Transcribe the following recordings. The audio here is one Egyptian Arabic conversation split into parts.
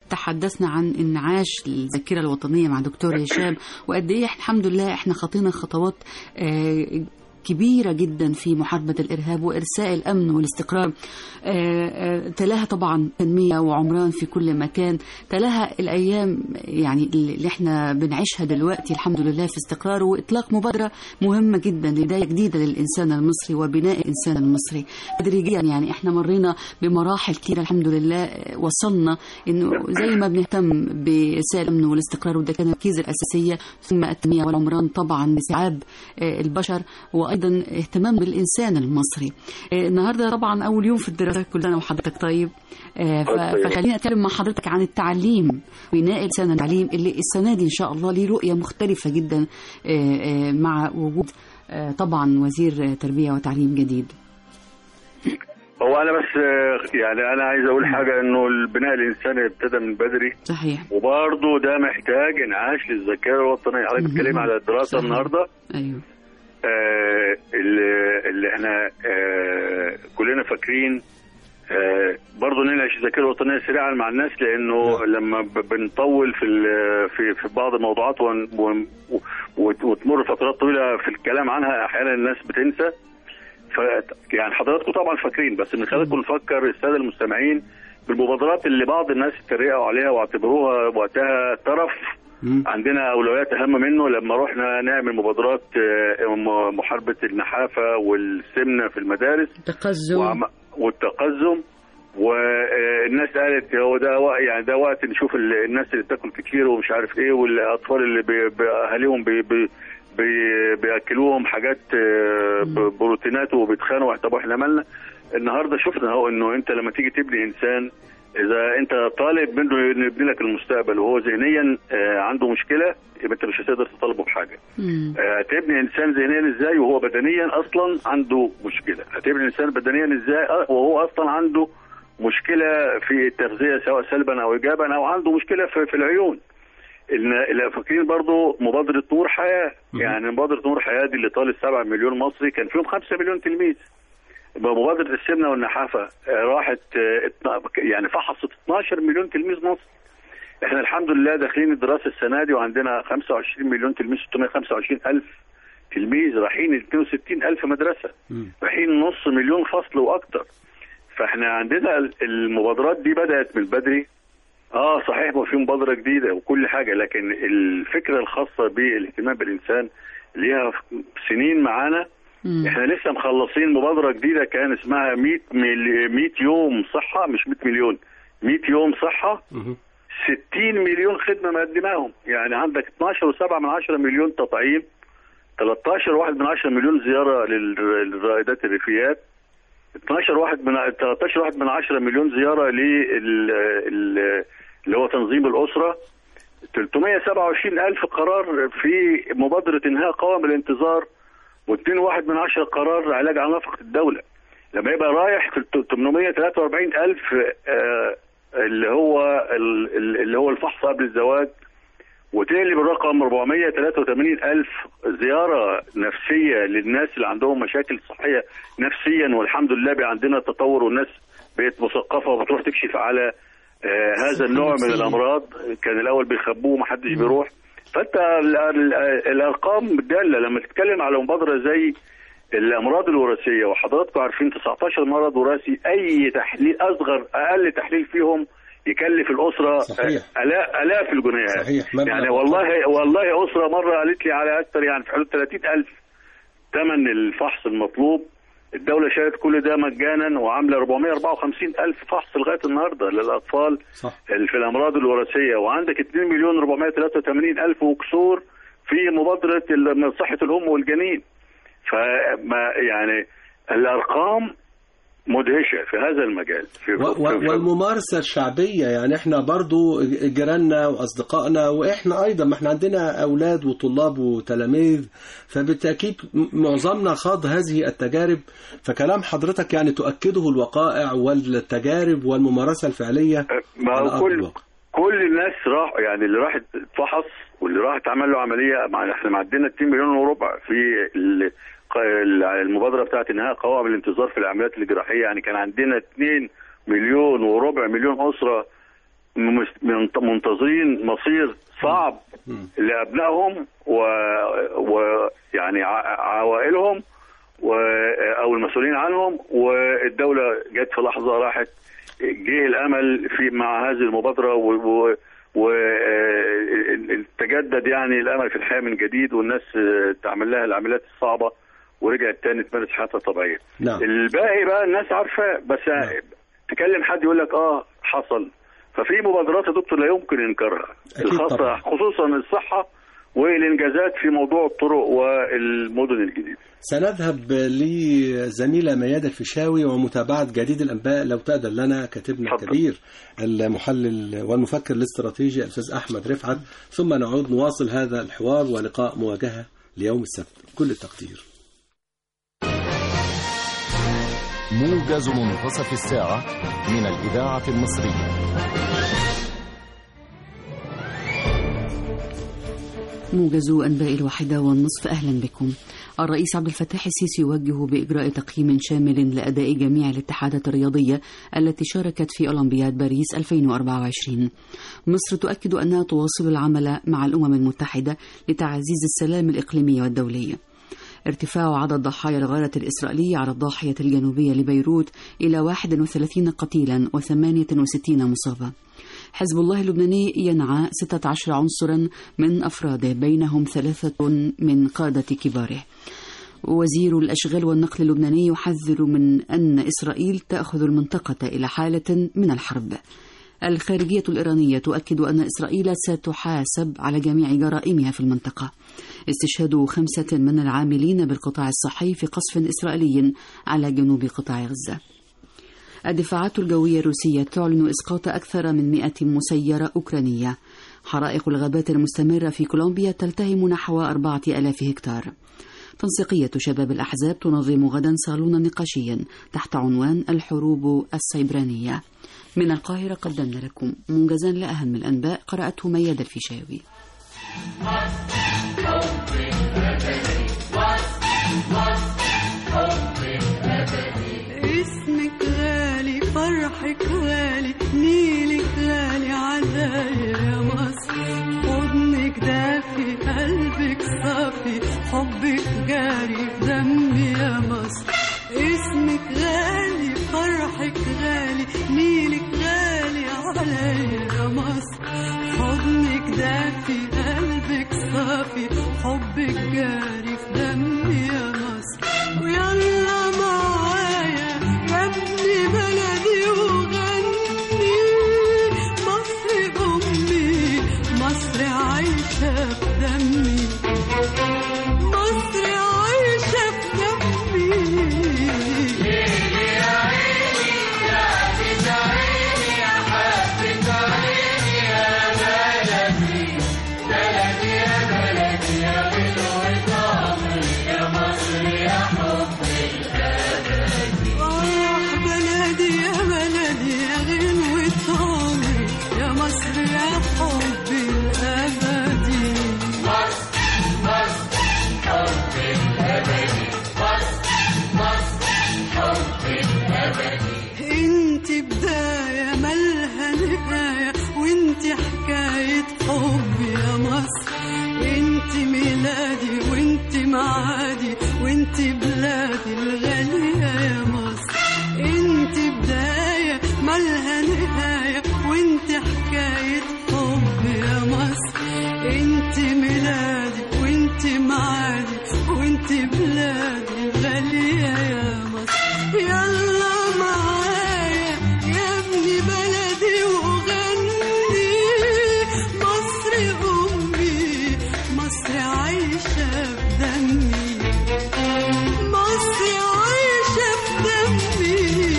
تحدثنا عن انعاش الذاكره الوطنيه مع دكتور هشام وقد ايه إحنا الحمد لله احنا خطينا خطوات آه، كبيرة جدا في محاربة الإرهاب وإرساء الأمن والاستقرار آه، آه، تلاها طبعا تنمية وعمران في كل مكان تلاها الأيام يعني اللي احنا بنعيشها دلوقتي الحمد لله في استقرار وإطلاق مبادرة مهمة جدا بداية جديدة للإنسان المصري وبناء الإنسان المصري تدريجيا يعني احنا مرينا بمراحل كتيرة الحمد لله آه، وصلنا إنه زي ما بنهتم بإرساء الأمن والاستقرار وده كان التركيز الأساسية ثم التنمية والعمران طبعا لاستيعاب آه، البشر وأيضا اهتمام بالإنسان المصري آه، النهاردة طبعا أول يوم في الدراسة كل سنة وحضرتك طيب آه، ف- طيب. فخليني أتكلم مع حضرتك عن التعليم بناء لسان التعليم اللي السنة دي إن شاء الله ليه رؤية مختلفة جدا آه، آه، مع وجود آه، طبعا وزير آه، تربية وتعليم جديد هو انا بس آه، يعني انا عايز اقول حاجه انه البناء الانساني ابتدى من بدري صحيح وبرضه ده محتاج انعاش للذاكره الوطنيه حضرتك مهم. بتتكلم على الدراسه صحيح. النهارده أيوه آه اللي, اللي احنا آه كلنا فاكرين آه برضه ننعش الذاكره الوطنيه سريعا مع الناس لانه لما ب- بنطول في ال- في في بعض الموضوعات ون ون وت- وتمر فترات طويله في الكلام عنها احيانا الناس بتنسى ف يعني حضراتكم طبعا فاكرين بس من خلالكم نفكر الساده المستمعين بالمبادرات اللي بعض الناس اتريقوا عليها واعتبروها وقتها طرف مم. عندنا اولويات اهم منه لما رحنا نعمل مبادرات آه، م- محاربه النحافه والسمنه في المدارس تقزم وعم- والتقزم والناس قالت هو ده وق- يعني ده وقت نشوف ال- الناس اللي بتاكل كتير ومش عارف ايه والاطفال اللي بي- بي- اهاليهم بي بي بي بياكلوهم حاجات آه، ب- بروتينات وبيتخانوا طب احنا مالنا النهارده شفنا اهو انه انت لما تيجي تبني انسان اذا انت طالب منه انه يبني لك المستقبل وهو ذهنيا آه، عنده مشكله يبقى انت مش هتقدر تطالبه بحاجه مم. آه، هتبني انسان ذهنيا ازاي وهو بدنيا اصلا عنده مشكله هتبني انسان بدنيا ازاي آه، وهو اصلا عنده مشكله في التغذيه سواء سلبا او ايجابا او عنده مشكله في, في العيون إن- اللي فاكرين برضو مبادره نور حياه يعني مبادره نور حياه دي اللي طالت 7 مليون مصري كان فيهم 5 مليون تلميذ مبادره السمنه والنحافه آه، راحت آه، اتنا- يعني فحصت 12 مليون تلميذ مصري احنا الحمد لله داخلين الدراسه السنه دي وعندنا 25 مليون تلميذ 625 الف تلميذ رايحين 62 الف مدرسه مم. رايحين نص مليون فصل واكتر فاحنا عندنا ال- المبادرات دي بدات من بدري اه صحيح ما في مبادره جديده وكل حاجه لكن الفكره الخاصه بالاهتمام بالانسان ليها سنين معانا مم. احنا لسه مخلصين مبادره جديده كان اسمها 100 ملي 100 يوم صحه مش 100 مليون 100 يوم صحه مم. 60 مليون خدمه مقدماهم يعني عندك 12 و7 من 10 مليون تطعيم 13 واحد من 10 مليون زياره لل- للرائدات الريفيات 12 واحد من 13 واحد من 10 مليون زياره لل ال- اللي هو تنظيم الاسره 327 الف قرار في مبادره انهاء قوائم الانتظار و2 واحد من 10 قرار علاج على نفقه الدوله لما يبقى رايح في 843 الف آه، اللي هو ال- ال- اللي هو الفحص قبل الزواج وتقلب الرقم 483 ألف زيارة نفسية للناس اللي عندهم مشاكل صحية نفسيا والحمد لله بقى عندنا تطور والناس بقت مثقفة وبتروح تكشف على آه هذا النوع من نفسية. الأمراض كان الأول بيخبوه ومحدش بيروح فأنت ال- ال- الأرقام دالة لما تتكلم على مبادرة زي الامراض الوراثيه وحضراتكم عارفين 19 مرض وراثي اي تحليل اصغر اقل تحليل فيهم يكلف الاسره صحيح. الاف الاف الجنيهات صحيح، مبلغ يعني والله والله اسره مره قالت لي على اكثر يعني في حدود 30000 ثمن الفحص المطلوب الدولة شالت كل ده مجانا وعاملة 454 ألف فحص لغاية النهاردة للأطفال صح في الأمراض الوراثية وعندك 2 مليون 483 ألف وكسور في مبادرة ال- صحة الأم والجنين فما يعني الأرقام مدهشة في هذا المجال في و- و- والممارسة الشعبية يعني احنا برضو جيراننا وأصدقائنا وإحنا أيضا ما احنا عندنا أولاد وطلاب وتلاميذ فبالتأكيد م- معظمنا خاض هذه التجارب فكلام حضرتك يعني تؤكده الوقائع والتجارب والممارسة الفقلية ما على هو أرض كل الواقع كل الناس راح يعني اللي راح فحص واللي راح اتعمل له عمليه مع احنا معدينا 2 مليون وربع في ال- ق- المبادره بتاعت انهاء قوائم الانتظار في العمليات الجراحيه يعني كان عندنا 2 مليون وربع مليون اسره مس- منت- منتظرين مصير صعب لابنائهم و... و يعني ع- عوائلهم و... او المسؤولين عنهم والدوله جت في لحظه راحت جه الامل في مع هذه المبادره و... و... وتجدد يعني الامل في الحياه من جديد والناس آه، تعمل لها العمليات الصعبه ورجعت تاني تمارس حياتها الطبيعيه. نعم الباقي بقى الناس عارفه بس تكلم حد يقول لك اه حصل ففي مبادرات يا دكتور لا يمكن انكارها أكيد الخاصه طبعا. خصوصا الصحه والانجازات في موضوع الطرق والمدن الجديده سنذهب لزميلة ميادة الفيشاوي ومتابعة جديد الأنباء لو تقدر لنا كاتبنا اتفضل. الكبير المحلل والمفكر الاستراتيجي الأستاذ أحمد رفعت ثم نعود نواصل هذا الحوار ولقاء مواجهة ليوم السبت كل التقدير موجز منتصف الساعة من الإذاعة المصرية موجز أنباء الواحدة والنصف أهلا بكم الرئيس عبد الفتاح السيسي يوجه بإجراء تقييم شامل لأداء جميع الاتحادات الرياضية التي شاركت في أولمبياد باريس 2024 مصر تؤكد أنها تواصل العمل مع الأمم المتحدة لتعزيز السلام الإقليمي والدولي ارتفاع عدد ضحايا الغارة الإسرائيلية على الضاحية الجنوبية لبيروت إلى 31 قتيلا و68 مصابة حزب الله اللبناني ينعى 16 عنصرا من أفراده بينهم ثلاثة من قادة كباره وزير الأشغال والنقل اللبناني يحذر من أن إسرائيل تأخذ المنطقة إلى حالة من الحرب الخارجية الإيرانية تؤكد أن إسرائيل ستحاسب على جميع جرائمها في المنطقة استشهاد خمسة من العاملين بالقطاع الصحي في قصف إسرائيلي على جنوب قطاع غزة الدفاعات الجوية الروسية تعلن إسقاط أكثر من 100 مسيرة أوكرانية حرائق الغابات المستمرة في كولومبيا تلتهم نحو 4000 هكتار تنسيقية شباب الأحزاب تنظم غدا صالونا نقاشيا تحت عنوان الحروب السيبرانية من القاهرة قدمنا لكم موجزا لأهم الأنباء قرأته مياد الفيشاوي اسمك غالي فرحك غالي نيلك غالي عزايا يا مصر حضنك دافي قلبك صافي حبك جاري في دمي يا مصر اسمك غالي فرحك غالي نيلك غالي عليا يا مصر حضنك دافي قلبك صافي حبك جاري في دمي يا مصر ويلا معايا يا ابن بلدي وغني مصر أمي مصر عايشة في دمي مصر عايشة في دمي آه بلدي يا بلدي يا غنوة عمري يا مصر يا حبي الأبدي انت بداية ملها نهاية وانت حكاية حب يا مصر انت ميلادي وانت معادي وانت بلادي الغالية يا مصر انت بداية ملها نهاية وانت حكاية حب يا مصر انت ميلادي وانت معادي وانت بلادي الغالية يا مصر يلا معايا يا ابني بلدي وغني مصر أمي مصر عايشة في دمي مصر عايشة في دمي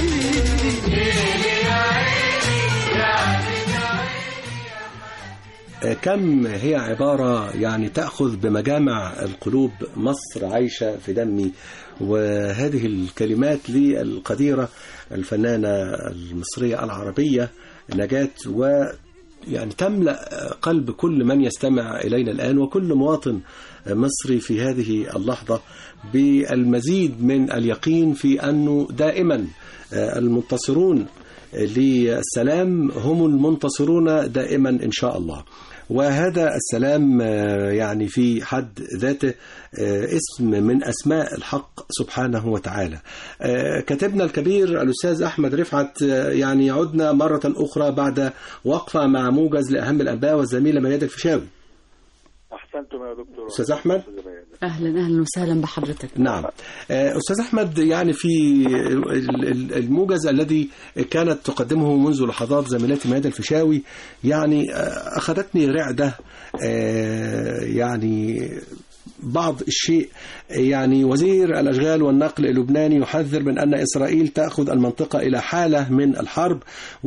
كم هي عبارة يعني تأخذ بمجامع القلوب مصر عايشة في دمي وهذه الكلمات للقديرة الفنانة المصرية العربية نجاة و يعني تملأ قلب كل من يستمع إلينا الآن وكل مواطن مصري في هذه اللحظة بالمزيد من اليقين في أنه دائما المنتصرون للسلام هم المنتصرون دائما إن شاء الله وهذا السلام آه، يعني في حد ذاته آه، اسم من أسماء الحق سبحانه وتعالى آه، كاتبنا الكبير الأستاذ أحمد رفعت آه، يعني عدنا مرة أخرى بعد وقفة مع موجز لأهم الأنباء والزميلة ميادة الفيشاوي احسنتم يا دكتور أستاذ أحمد اهلا اهلا وسهلا بحضرتك نعم آه، أستاذ أحمد يعني في ال- ال- الموجز الذي كانت تقدمه منذ لحظات زميلتي ميادة الفيشاوي يعني آه، أخذتني رعدة آه، يعني بعض الشيء يعني وزير الأشغال والنقل اللبناني يحذر من أن إسرائيل تأخذ المنطقة إلى حالة من الحرب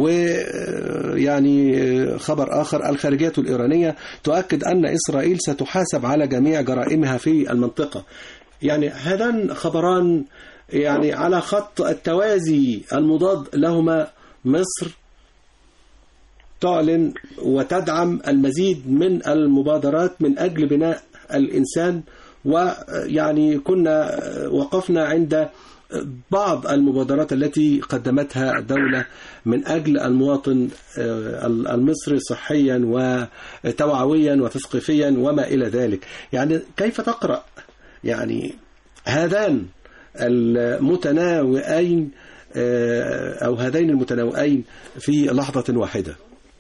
ويعني خبر آخر الخارجية الإيرانية تؤكد أن إسرائيل ستحاسب على جميع جرائمها في المنطقة يعني هذان خبران يعني على خط التوازي المضاد لهما مصر تعلن وتدعم المزيد من المبادرات من أجل بناء الإنسان ويعني كنا وقفنا عند بعض المبادرات التي قدمتها الدولة من أجل المواطن المصري صحيا وتوعويا وتثقيفيا وما إلى ذلك يعني كيف تقرأ يعني هذان المتناوئين أو هذين المتناوئين في لحظة واحدة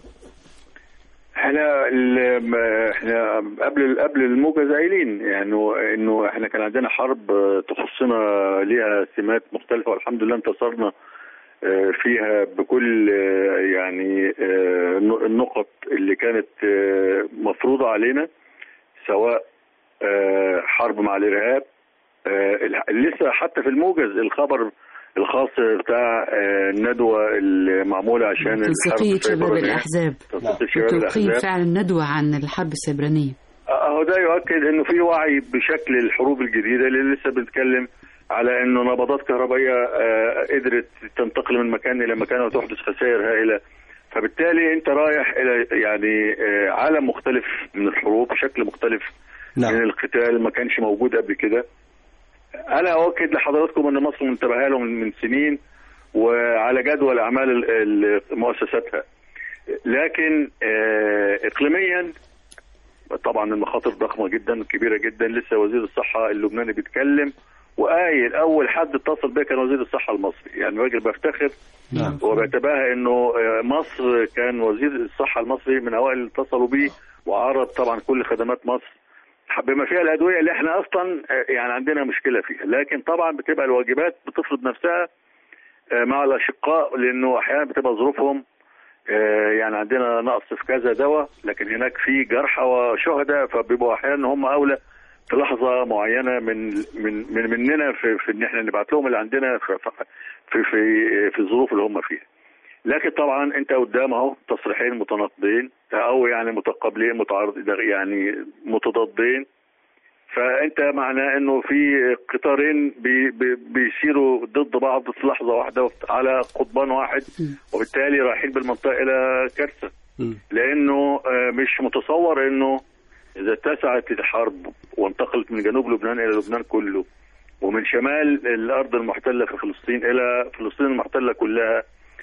احنا ال- احنا قبل قبل الموجز قايلين يعني انه احنا كان عندنا حرب تخصنا ليها سمات مختلفه والحمد لله انتصرنا اه، فيها بكل اه، يعني اه، النقط اللي كانت اه، مفروضه علينا سواء اه، حرب مع الارهاب اه، الح- لسه حتى في الموجز الخبر الخاص بتاع اه، الندوه المعموله عشان الحرب تنسيقية شباب السيبرانية. الأحزاب تنسيق شباب وتوقيف الأحزاب. فعلا ندوة عن الحرب السيبرانية اهو ده يؤكد انه في وعي بشكل الحروب الجديده اللي لسه بنتكلم على انه نبضات كهربائيه آه، قدرت تنتقل من مكان الى مكان وتحدث خسائر هائله فبالتالي انت رايح الى يعني آه، عالم مختلف من الحروب بشكل مختلف نعم. من القتال ما كانش موجود قبل كده انا اؤكد لحضراتكم ان مصر منتبهه له من من سنين وعلى جدول اعمال ال- ال- مؤسساتها لكن آه، اقليميا طبعا المخاطر ضخمه جدا كبيره جدا لسه وزير الصحه اللبناني بيتكلم وقايل اول حد اتصل بيا كان وزير الصحه المصري يعني راجل بفتخر نعم. وبيتباهى انه آه، مصر كان وزير الصحه المصري من اوائل اللي اتصلوا بيه وعرض طبعا كل خدمات مصر بما فيها الادويه اللي احنا اصلا آه، يعني عندنا مشكله فيها لكن طبعا بتبقى الواجبات بتفرض نفسها آه، مع الاشقاء لانه احيانا بتبقى ظروفهم آه، يعني عندنا نقص في كذا دواء لكن هناك في جرحى وشهداء فبيبقوا احيانا هم اولى في لحظه معينه من من من مننا في, في ان احنا نبعت لهم اللي عندنا في في في, في الظروف اللي هم فيها. لكن طبعا انت قدام اهو تصريحين متناقضين او يعني متقابلين متعارض يعني متضادين فانت معناه انه في قطارين بي بي بيسيروا ضد بعض في لحظه واحده على قضبان واحد وبالتالي رايحين بالمنطقه الى كارثه مم. لانه آه، مش متصور انه اذا اتسعت الحرب وانتقلت من جنوب لبنان الى لبنان كله ومن شمال الارض المحتله في فلسطين الى فلسطين المحتله كلها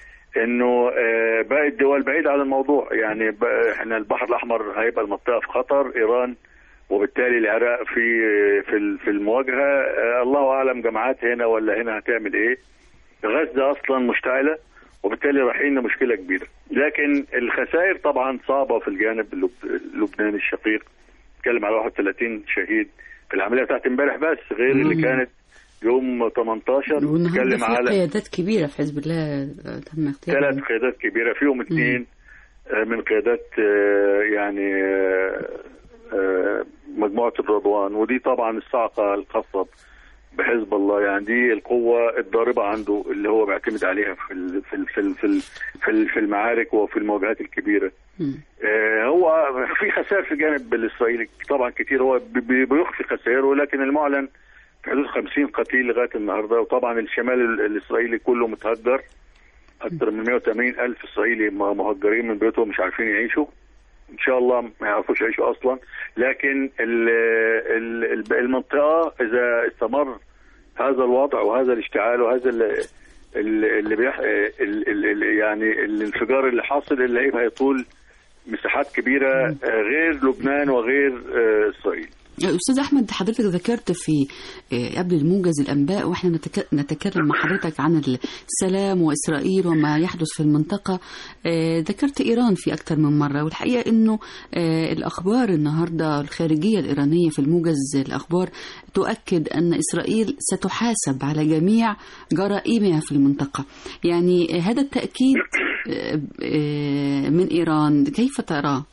انه آه، باقي الدول بعيده عن الموضوع يعني بقى- احنا البحر الاحمر هيبقى المنطقه في خطر ايران وبالتالي العراق في في ال- في المواجهه آه، الله اعلم جماعات هنا ولا هنا هتعمل ايه غزه اصلا مشتعله وبالتالي رايحين لمشكله كبيره لكن الخسائر طبعا صعبه في الجانب اللب- اللبناني الشقيق نتكلم على 31 شهيد في العمليه بتاعت امبارح بس غير اللي مم. كانت يوم 18 والنهارده نتكلم في على قيادات كبيرة في حزب الله آه، تم اغتيالهم ثلاث قيادات كبيره فيهم اثنين آه، من قيادات آه، يعني آه، آه، مجموعه الرضوان ودي طبعا الصاعقه الخاصه بحزب الله يعني دي القوه الضاربه عنده اللي هو بيعتمد عليها في ال- في ال- في ال- في ال- في ال- في المعارك وفي المواجهات الكبيره مم. آه، هو في خسائر في الجانب الاسرائيلي طبعا كتير هو بي- بي- بيخفي خسائره لكن المعلن في حدود 50 قتيل لغايه النهارده وطبعا الشمال ال- الاسرائيلي كله متهجر اكثر من 180 الف اسرائيلي م- مهجرين من بيوتهم مش عارفين يعيشوا ان شاء الله ما يعرفوش يعيشوا اصلا لكن ال ال ال- المنطقه اذا استمر هذا الوضع وهذا الاشتعال وهذا ال- اللي اللي بيح... ال... ال... ال... يعني الانفجار اللي حاصل اللي هيبقى يطول مساحات كبيره آه، غير لبنان وغير آه، اسرائيل أستاذ أحمد حضرتك ذكرت في آه، قبل الموجز الأنباء وإحنا نتك- نتكلم مع حضرتك عن السلام وإسرائيل وما يحدث في المنطقة آه، ذكرت إيران في أكثر من مرة والحقيقة أنه آه، الأخبار النهاردة الخارجية الإيرانية في الموجز الأخبار تؤكد أن إسرائيل ستحاسب على جميع جرائمها في المنطقة يعني هذا التأكيد آه، آه، من إيران كيف تراه؟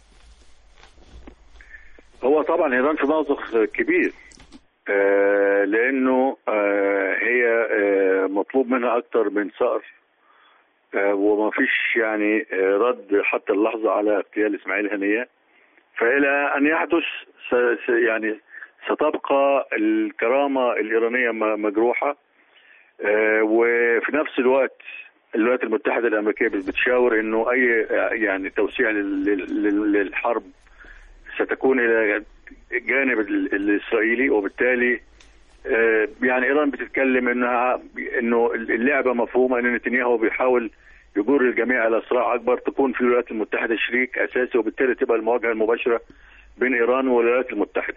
هو طبعا ايران في مأزق كبير آه، لانه آه، هي آه، مطلوب منها اكتر من صقر آه، وما فيش يعني آه، رد حتى اللحظه على اغتيال اسماعيل هنيه فالى ان يحدث س- س- يعني ستبقى الكرامه الايرانيه م- مجروحه آه، وفي نفس الوقت الولايات المتحده الامريكيه بتشاور انه اي آه، يعني توسيع لل- لل- للحرب ستكون الى الجانب ال- الاسرائيلي وبالتالي آه، يعني ايران بتتكلم انها انه اللعبه مفهومه ان نتنياهو بيحاول يجر الجميع الى صراع اكبر تكون في الولايات المتحده شريك اساسي وبالتالي تبقى المواجهه المباشره بين ايران والولايات المتحده.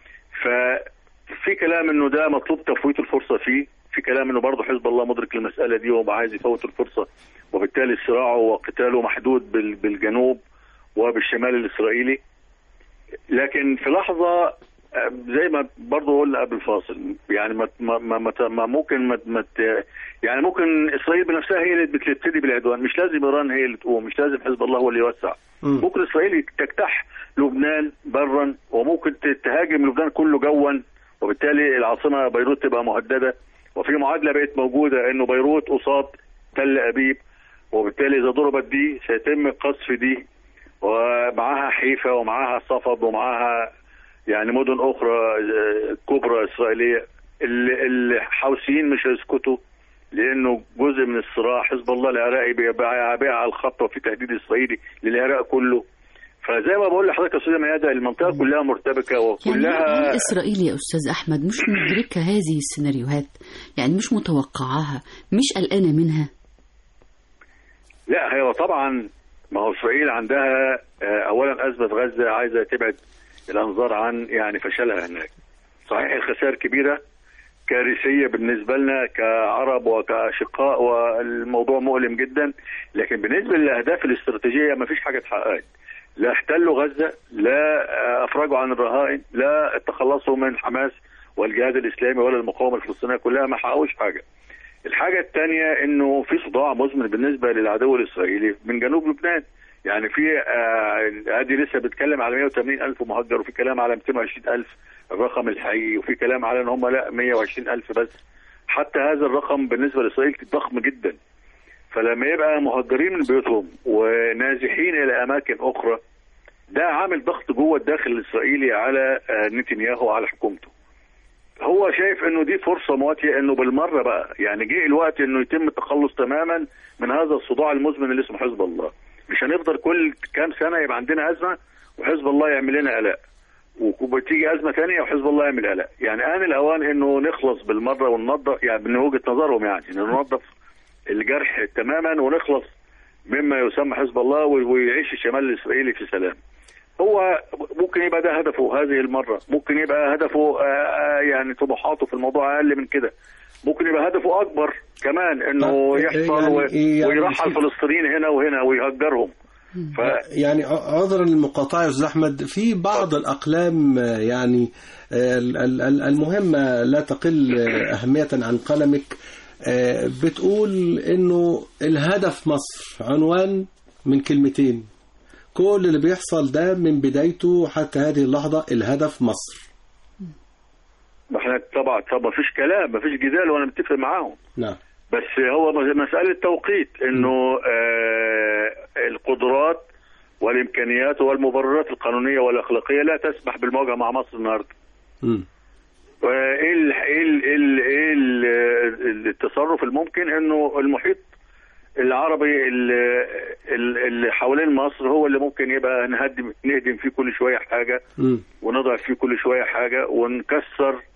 ففي كلام انه ده مطلوب تفويت الفرصه فيه، في كلام انه برضه حزب الله مدرك المساله دي وعايز يفوت الفرصه وبالتالي صراعه وقتاله محدود بال- بالجنوب وبالشمال الاسرائيلي. لكن في لحظه آه، زي ما برضه قلنا قبل الفاصل يعني ما ما ما, ما, ما ممكن ما, ما ت- يعني ممكن اسرائيل بنفسها هي اللي بتبتدي بالعدوان مش لازم ايران هي اللي تقوم مش لازم حزب الله هو اللي يوسع مم. ممكن اسرائيل تجتاح لبنان برا وممكن ت- تهاجم لبنان كله جوا وبالتالي العاصمه بيروت تبقى مهدده وفي معادله بقت موجوده انه بيروت قصاد تل ابيب وبالتالي اذا ضربت دي سيتم قصف دي ومعاها حيفا ومعاها صفد ومعاها يعني مدن اخرى آه، كبرى اسرائيليه ال- الحوثيين مش هيسكتوا لانه جزء من الصراع حزب الله العراقي بيبيع بيع على الخط وفي تهديد اسرائيلي للعراق كله فزي ما بقول لحضرتك يا استاذ ميادة المنطقه كلها مرتبكه يعني وكلها هل إسرائيل يا أستاذ أحمد مش مدركة هذه السيناريوهات يعني مش متوقعاها مش قلقانة منها لا هو طبعا ما هو اسرائيل عندها آه، اولا ازمه غزه عايزه تبعد الانظار عن يعني فشلها هناك صحيح الخسائر كبيره كارثيه بالنسبه لنا كعرب وكاشقاء والموضوع مؤلم جدا لكن بالنسبه للاهداف الاستراتيجيه ما فيش حاجه اتحققت لا احتلوا غزه لا آه، افرجوا عن الرهائن لا تخلصوا من حماس والجهاد الاسلامي ولا المقاومه الفلسطينيه كلها ما حققوش حاجه الحاجة الثانية انه في صداع مزمن بالنسبة للعدو الاسرائيلي من جنوب لبنان يعني في آه، ادي لسه بيتكلم على 180 الف مهجر وفي كلام على 220 الف الرقم الحقيقي وفي كلام على ان هم لا 120 الف بس حتى هذا الرقم بالنسبة لاسرائيل ضخم جدا فلما يبقى مهجرين من بيوتهم ونازحين الى اماكن اخرى ده عامل ضغط جوه الداخل الاسرائيلي على آه، نتنياهو وعلى حكومته هو شايف انه دي فرصه مواتيه انه بالمره بقى يعني جه الوقت انه يتم التخلص تماما من هذا الصداع المزمن اللي اسمه حزب الله مش هنفضل كل كام سنه يبقى عندنا ازمه وحزب الله يعمل لنا قلق وبتيجي ازمه ثانيه وحزب الله يعمل قلق يعني ان الاوان انه نخلص بالمره وننظف يعني من وجهه نظرهم يعني انه ننظف الجرح تماما ونخلص مما يسمى حزب الله ويعيش الشمال الاسرائيلي في سلام هو ممكن يبقى ده هدفه هذه المرة ممكن يبقى هدفه آه، آه، يعني طموحاته في الموضوع أقل من كده ممكن يبقى هدفه أكبر كمان إنه آه، يحصل يعني- و- يعني ويرحل في- فلسطينيين هنا وهنا ويهجرهم ف يعني ع- عذرا للمقاطعة يا أستاذ أحمد في بعض الأقلام آه، يعني آه، ال- ال- ال- المهمة لا تقل آه، أهمية عن قلمك آه، بتقول إنه الهدف مصر عنوان من كلمتين كل اللي بيحصل ده من بدايته حتى هذه اللحظة الهدف مصر ما احنا طبعا طبعا ما فيش كلام ما فيش جدال وأنا متفق معاهم نعم بس هو مسألة توقيت إنه آه القدرات والإمكانيات والمبررات القانونية والأخلاقية لا تسمح بالمواجهة مع مصر النهارده مم. وايه ال- ايه ال- ايه ال- ايه ال- التصرف الممكن انه المحيط العربي ال- ال- اللي حوالين مصر هو اللي ممكن يبقى نهدم نهدم فيه كل شويه حاجه مم. ونضع فيه كل شويه حاجه ونكسر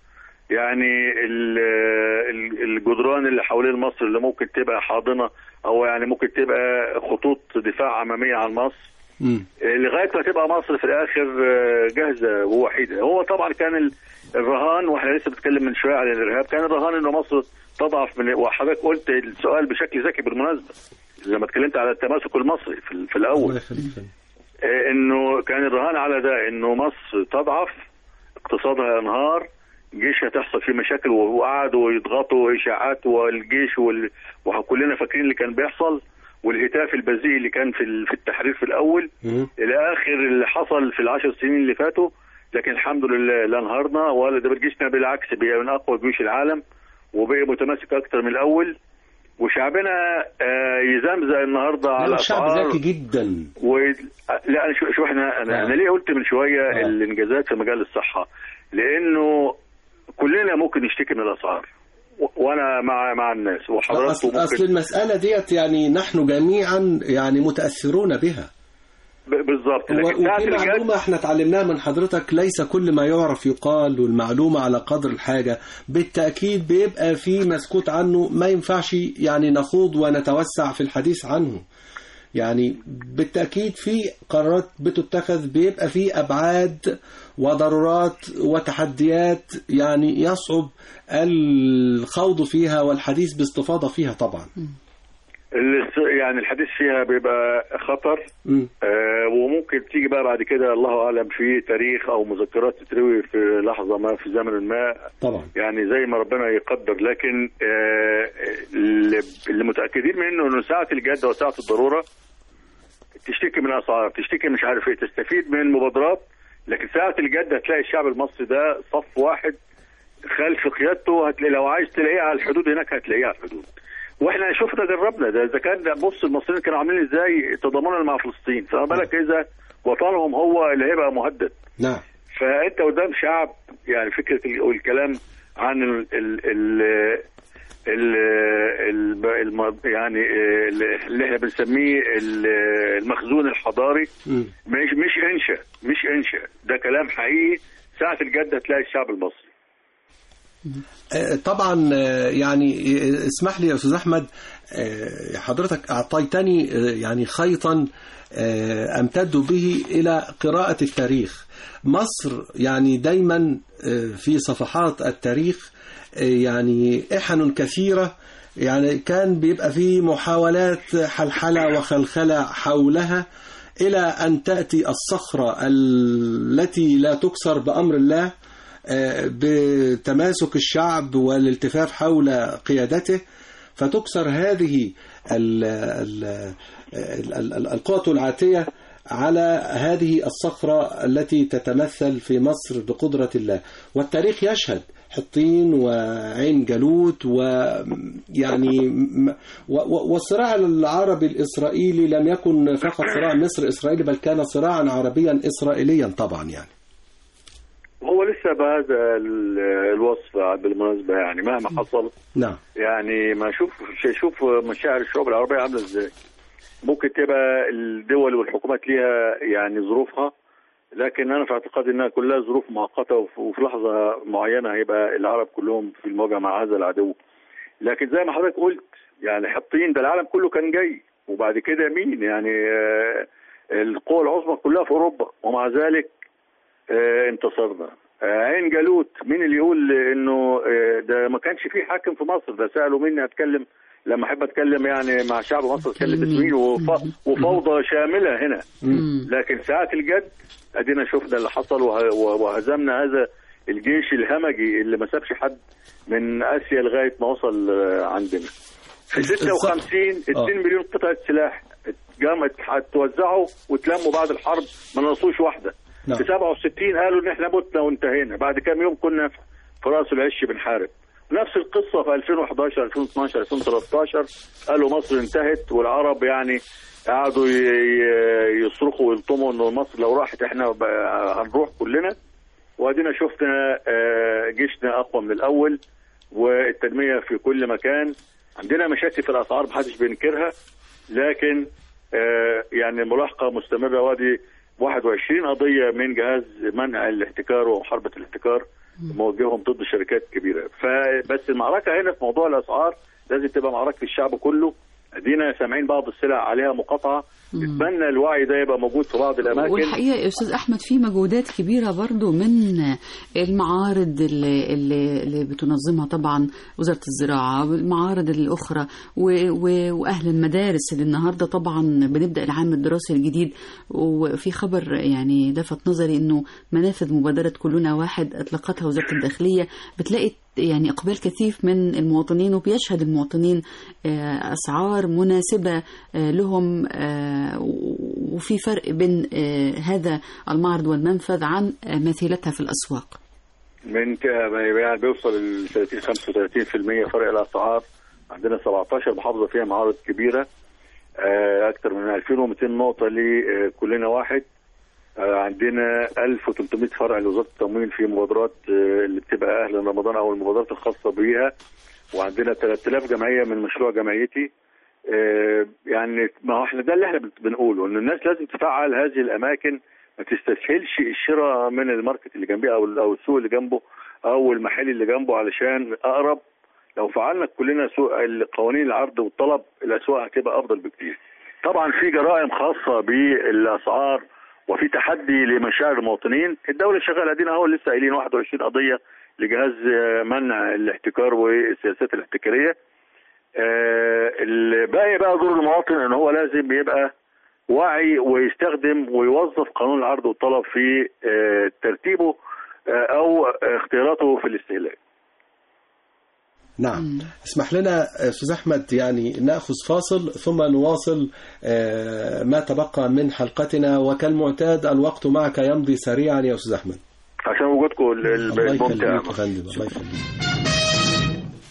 يعني ال- ال- الجدران اللي حوالين مصر اللي ممكن تبقى حاضنه او يعني ممكن تبقى خطوط دفاع اماميه عن مصر مم. لغايه ما تبقى مصر في الاخر آه، جاهزه ووحيده هو طبعا كان ال- الرهان واحنا لسه بنتكلم من شويه عن الارهاب كان الرهان انه مصر تضعف من وحضرتك قلت السؤال بشكل ذكي بالمناسبه لما اتكلمت على التماسك المصري في, ال- في الاول الله يخليك آه، انه كان الرهان على ده انه مصر تضعف اقتصادها ينهار جيشها تحصل فيه مشاكل وقعدوا يضغطوا اشاعات والجيش وال... وكلنا فاكرين اللي كان بيحصل والهتاف البذيء اللي كان في ال- في التحرير في الاول مم. الى اخر اللي حصل في العشر سنين اللي فاتوا لكن الحمد لله لا انهارنا ولا ده جيشنا بالعكس بقى من اقوى جيوش العالم وبقي متماسك اكتر من الاول وشعبنا آه، يزمزق النهارده على لا الشعب اسعار ذكي جدا و... لا أنا شو, شو احنا انا, آه. أنا ليه قلت من شويه آه. الانجازات في مجال الصحه لانه كلنا ممكن نشتكي من الاسعار و... وانا مع مع الناس وحضراتكم أصل, أصل ممكن المسألة ديت يعني نحن جميعا يعني متأثرون بها ب- بالظبط و- لكن ساعة وفي الجد معلومة احنا اتعلمناها من حضرتك ليس كل ما يعرف يقال والمعلومة على قدر الحاجة بالتأكيد بيبقى في مسكوت عنه ما ينفعش يعني نخوض ونتوسع في الحديث عنه يعني بالتأكيد في قرارات بتتخذ بيبقى في أبعاد وضرورات وتحديات يعني يصعب الخوض فيها والحديث باستفاضة فيها طبعا الس- يعني الحديث فيها بيبقى خطر مم. آه وممكن تيجي بقى بعد كده الله اعلم في تاريخ او مذكرات تتروي في لحظه ما في زمن ما طبعا يعني زي ما ربنا يقدر لكن آه، اللي اللي متاكدين منه انه ساعه الجد وساعه الضروره تشتكي من اسعار تشتكي مش عارف ايه تستفيد من مبادرات لكن ساعه الجد هتلاقي الشعب المصري ده صف واحد خلف قيادته هتلاقي لو عايز تلاقيه على الحدود هناك هتلاقيه على الحدود واحنا شفنا جربنا ده اذا كان ده بص المصريين كانوا عاملين ازاي تضامنا مع فلسطين فما بالك اذا وطنهم هو اللي هيبقى مهدد نعم فانت قدام شعب يعني فكره ال- والكلام عن ال ال ال ال ال الم- يعني ال- اللي احنا بنسميه ال- المخزون الحضاري مم. مش مش انشا مش انشا ده كلام حقيقي ساعه الجد هتلاقي الشعب المصري آه، طبعا آه، يعني آه، اسمح لي يا استاذ احمد آه، حضرتك اعطيتني آه، يعني خيطا آه، امتد به الى قراءه التاريخ مصر يعني دايما آه، في صفحات التاريخ آه، يعني احن كثيره يعني كان بيبقى في محاولات حلحله وخلخله حولها إلى أن تأتي الصخرة التي لا تكسر بأمر الله آه، بتماسك الشعب والالتفاف حول قيادته فتكسر هذه ال- ال- ال- ال- ال- القوة العاتية على هذه الصخرة التي تتمثل في مصر بقدرة الله والتاريخ يشهد حطين وعين جالوت ويعني م- و- و- والصراع العربي الإسرائيلي لم يكن فقط صراع مصر إسرائيلي بل كان صراعا عربيا إسرائيليا طبعا يعني هو لسه بهذا ال- الوصف بالمناسبه يعني مهما حصل نعم يعني ما شوف شوف مشاعر الشعوب العربيه عامله ازاي ممكن تبقى الدول والحكومات ليها يعني ظروفها لكن انا في اعتقادي انها كلها ظروف مؤقته وف- وفي لحظه معينه هيبقى العرب كلهم في المواجهه مع هذا العدو لكن زي ما حضرتك قلت يعني حاطين ده العالم كله كان جاي وبعد كده مين يعني آه، القوى العظمى كلها في اوروبا ومع ذلك آه، انتصرنا آه، عين جالوت مين اللي يقول انه آه، ده ما كانش فيه حاكم في مصر ده سالوا مني اتكلم لما احب اتكلم يعني مع شعب مصر اتكلم باسمي وف- وفوضى شامله هنا مم. لكن ساعة الجد ادينا شفنا اللي حصل وه- وهزمنا هذا الجيش الهمجي اللي ما سابش حد من اسيا لغايه ما وصل آه، عندنا. في 56 2 مليون قطعه سلاح جامت هتوزعوا وتلموا بعد الحرب ما نقصوش واحده. نعم. في 67 قالوا ان احنا متنا وانتهينا بعد كام يوم كنا في في راس العش بنحارب. نفس القصه في 2011 2012 2013 قالوا مصر انتهت والعرب يعني قعدوا ي- ي- يصرخوا ويلطموا انه مصر لو راحت احنا ب- هنروح كلنا وادينا شفنا آه، جيشنا اقوى من الاول والتنميه في كل مكان عندنا مشاكل في الاسعار محدش بينكرها لكن آه، يعني ملاحقه مستمره وادي 21 قضيه من جهاز منع الاحتكار ومحاربه الاحتكار موجههم ضد شركات كبيره فبس المعركه هنا في موضوع الاسعار لازم تبقى معركه الشعب كله ادينا سامعين بعض السلع عليها مقاطعه اتمنى الوعي ده يبقى موجود في بعض الاماكن والحقيقه يا استاذ احمد في مجهودات كبيره برضو من المعارض اللي, اللي اللي بتنظمها طبعا وزاره الزراعه والمعارض الاخرى و- و- واهل المدارس اللي النهارده طبعا بنبدا العام الدراسي الجديد وفي خبر يعني لفت نظري انه منافذ مبادره كلنا واحد اطلقتها وزاره الداخليه بتلاقي يعني اقبال كثيف من المواطنين وبيشهد المواطنين آه، اسعار مناسبه آه، لهم آه، وفي فرق بين آه، هذا المعرض والمنفذ عن آه، مثيلتها في الاسواق من ك- يعني بيوصل ل 30 35% فرق الاسعار عندنا 17 محافظه فيها معارض كبيره آه، اكثر من 2200 نقطه لكلنا واحد آه، عندنا 1300 فرع لوزاره التموين في مبادرات آه، اللي بتبقى اهل رمضان او المبادرات الخاصه بيها وعندنا 3000 جمعيه من مشروع جمعيتي آه، يعني ما هو احنا ده اللي احنا بن- بنقوله ان الناس لازم تفعل هذه الاماكن ما تستسهلش الشراء من الماركت اللي جنبيه او او السوق اللي جنبه او المحل اللي جنبه علشان اقرب لو فعلنا كلنا سوق قوانين العرض والطلب الاسواق هتبقى افضل بكتير. طبعا في جرائم خاصه بالاسعار وفي تحدي لمشاعر المواطنين، الدوله شغاله ادينا اهو لسه قايلين 21 قضيه لجهاز آه، منع الاحتكار والسياسات الاحتكاريه. آه، الباقي بقى دور المواطن ان هو لازم يبقى واعي ويستخدم ويوظف قانون العرض والطلب في آه، ترتيبه آه، او اختياراته في الاستهلاك. نعم اسمح لنا استاذ احمد يعني ناخذ فاصل ثم نواصل آه، ما تبقى من حلقتنا وكالمعتاد الوقت معك يمضي سريعا يا استاذ احمد عشان وجودكم ال- ال- الله يخليك الممتع يا فندم الله يخليك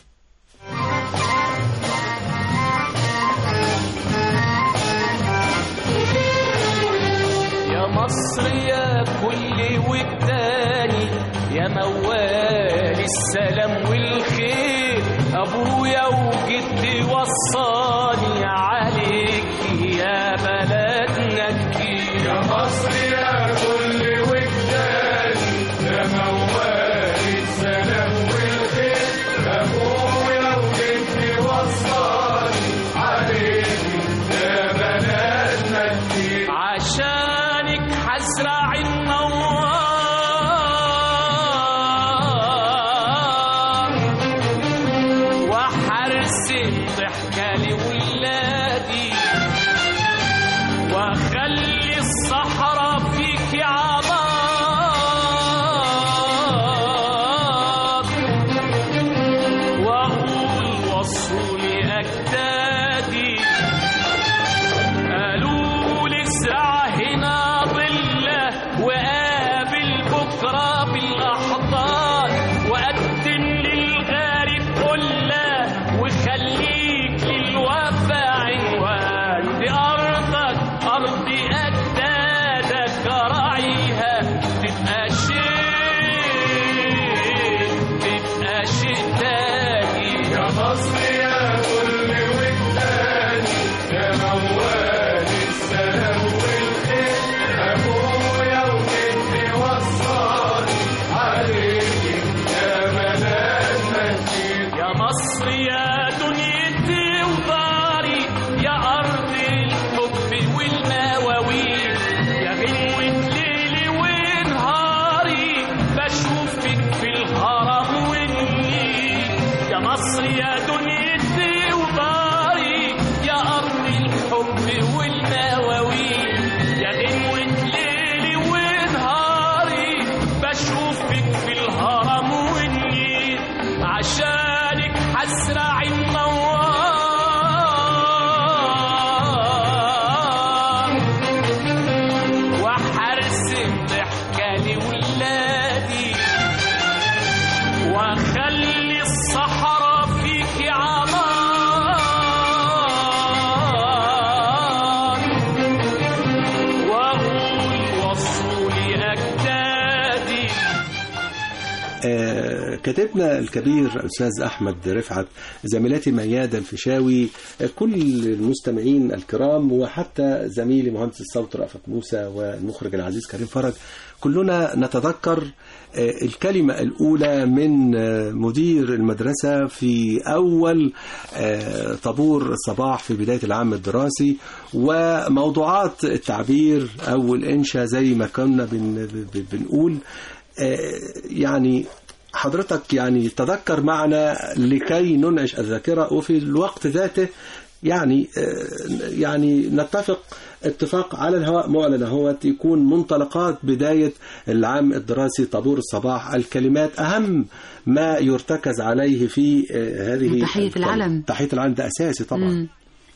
يا مصر يا كل وجداني يا موال السلام والخير ابويا وجدي وصاني عليك يا بلدنا كتير يا مصر يا كل وجداني يا موال السلام والخير ابويا وجدي وصاني عليك يا بلدنا كتير عشانك حزرع النوار وحرسم ضحكة لولادي واخلي الصحراء فيك عبار واقول وصولي اجدادي قالوا لي ازرع هنا ضله وقابل بكره بالاحضان وقدم للغارب قله وخليك للوفا عنوان دي ارضك ارض اجدادك راعيها تبقى شيء تبقى شيء تاني يا مصر يا كل وداني يا موال السلام والخير ابويا وجدي وصاني عليك يا بلدنا كتير يا مصر يا دنيتي وداري يا ارض الحب والمواويل يا غنوة ليلي ونهاري بشوفك في الهرم والنيل يا مصر يا دنيتي وداري يا أرض الحب والمواويل يا غنوة ليلي ونهاري بشوفك في الهرم والنيل عشانك حزرع النوار وحرسم ضحكة لولادي واخلي الصحراء فيك عمار واقول وصولي اجدادي آه، كاتبنا الكبير الأستاذ أحمد رفعت زميلتي ميادة الفيشاوي كل المستمعين الكرام وحتى زميلي مهندس الصوت رأفت موسى والمخرج العزيز كريم فرج كلنا نتذكر الكلمة الأولى من مدير المدرسة في أول طابور الصباح في بداية العام الدراسي وموضوعات التعبير أو الإنشاء زي ما كنا بن بنقول يعني حضرتك يعني تذكر معنا لكي ننعش الذاكرة وفي الوقت ذاته يعني يعني نتفق اتفاق على الهواء معلن هو يكون منطلقات بداية العام الدراسي طابور الصباح الكلمات أهم ما يرتكز عليه في هذه تحية العلم تحية العلم ده أساسي طبعا مم.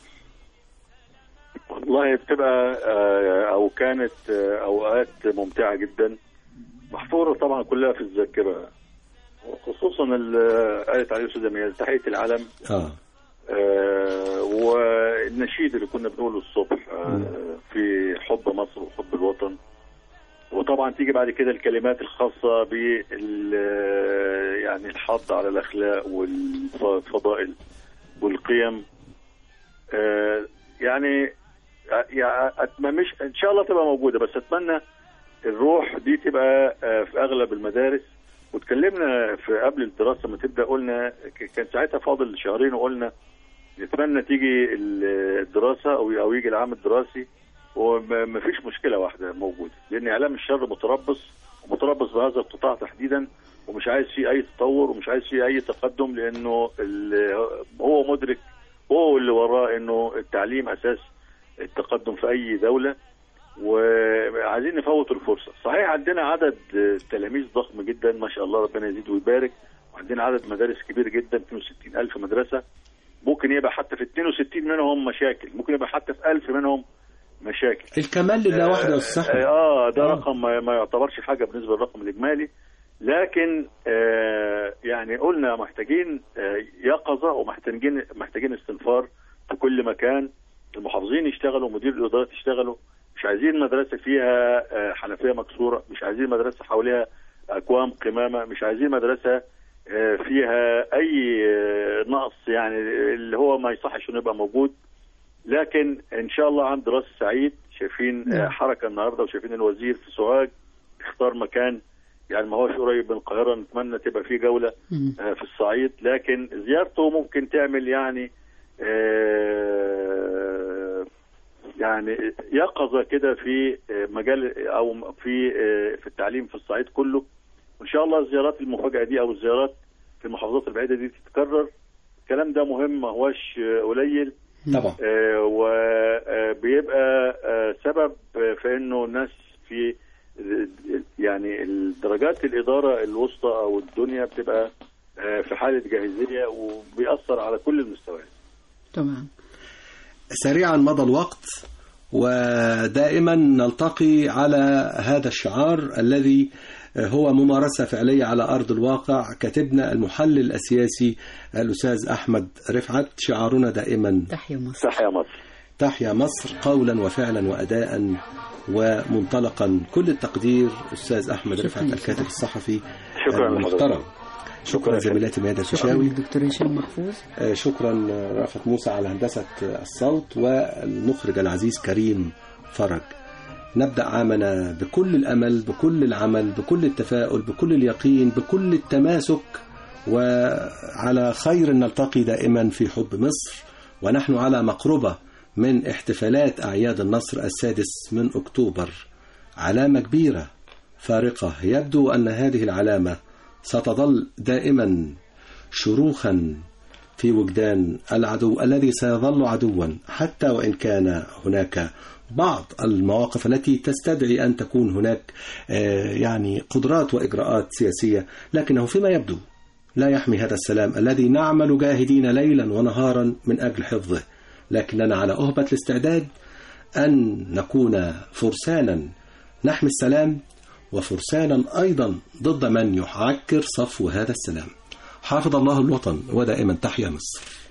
والله بتبقى او كانت اوقات ممتعه جدا محفوره طبعا كلها في الذاكره خصوصا اللي قالت عليه الاستاذه ميال تحيه العلم اه آه والنشيد اللي كنا بنقوله الصبح آه في حب مصر وحب الوطن وطبعا تيجي بعد كده الكلمات الخاصه بال يعني الحض على الاخلاق والفضائل والقيم آه يعني يعني مش ان شاء الله تبقى موجوده بس اتمنى الروح دي تبقى في اغلب المدارس واتكلمنا في قبل الدراسه ما تبدا قلنا كان ساعتها فاضل شهرين وقلنا نتمنى تيجي الدراسه او او يجي العام الدراسي وما فيش مشكله واحده موجوده لان اعلام الشر متربص ومتربص بهذا القطاع تحديدا ومش عايز فيه اي تطور ومش عايز فيه اي تقدم لانه هو مدرك هو اللي وراه انه التعليم اساس التقدم في اي دوله وعايزين نفوت الفرصه صحيح عندنا عدد تلاميذ ضخم جدا ما شاء الله ربنا يزيد ويبارك وعندنا عدد مدارس كبير جدا 62 ألف مدرسة ممكن يبقى حتى في 62 منهم مشاكل ممكن يبقى حتى في 1000 منهم مشاكل الكمال لله وحده يا استاذ احمد اه ده رقم ما, ما يعتبرش حاجه بالنسبه للرقم الاجمالي لكن آه يعني قلنا محتاجين آه يقظه ومحتاجين محتاجين استنفار في كل مكان المحافظين يشتغلوا مدير الادارات يشتغلوا مش عايزين مدرسه فيها آه حنفيه مكسوره مش عايزين مدرسه حواليها اكوام قمامه مش عايزين مدرسه آه فيها اي آه نقص يعني اللي هو ما يصحش انه يبقى موجود لكن ان شاء الله عام دراسه سعيد شايفين آه حركه النهارده وشايفين الوزير في سوهاج اختار مكان يعني ما هوش قريب من القاهره نتمنى تبقى في جوله في الصعيد لكن زيارته ممكن تعمل يعني يعني يقظه كده في مجال او في في التعليم في الصعيد كله وان شاء الله الزيارات المفاجاه دي او الزيارات في المحافظات البعيده دي تتكرر الكلام ده مهم ما هوش قليل طبعا آه وبيبقى آه سبب في انه الناس في يعني الدرجات الاداره الوسطى او الدنيا بتبقى آه في حاله جاهزيه وبيأثر على كل المستويات. تمام. سريعا مضى الوقت ودائما نلتقي على هذا الشعار الذي هو ممارسة فعلية على أرض الواقع كاتبنا المحلل السياسي الأستاذ أحمد رفعت شعارنا دائما تحيا مصر تحيا مصر تحيا مصر قولا وفعلا وأداء ومنطلقا كل التقدير أستاذ أحمد رفعت الكاتب الصحفي شكرا المحترم شكرا زميلاتي ميادة الفيشاوي دكتور هشام محفوظ شكرا رأفت موسى على هندسة الصوت والمخرج العزيز كريم فرج نبدأ عامنا بكل الأمل بكل العمل بكل التفاؤل بكل اليقين بكل التماسك وعلى خير نلتقي دائما في حب مصر ونحن على مقربة من احتفالات أعياد النصر السادس من أكتوبر علامة كبيرة فارقة يبدو أن هذه العلامة ستظل دائما شروخا في وجدان العدو الذي سيظل عدوا حتى وإن كان هناك بعض المواقف التي تستدعي أن تكون هناك يعني قدرات وإجراءات سياسية لكنه فيما يبدو لا يحمي هذا السلام الذي نعمل جاهدين ليلا ونهارا من أجل حفظه لكننا على أهبة الاستعداد أن نكون فرسانا نحمي السلام وفرسانا أيضا ضد من يعكر صفو هذا السلام حافظ الله الوطن ودائما تحيا مصر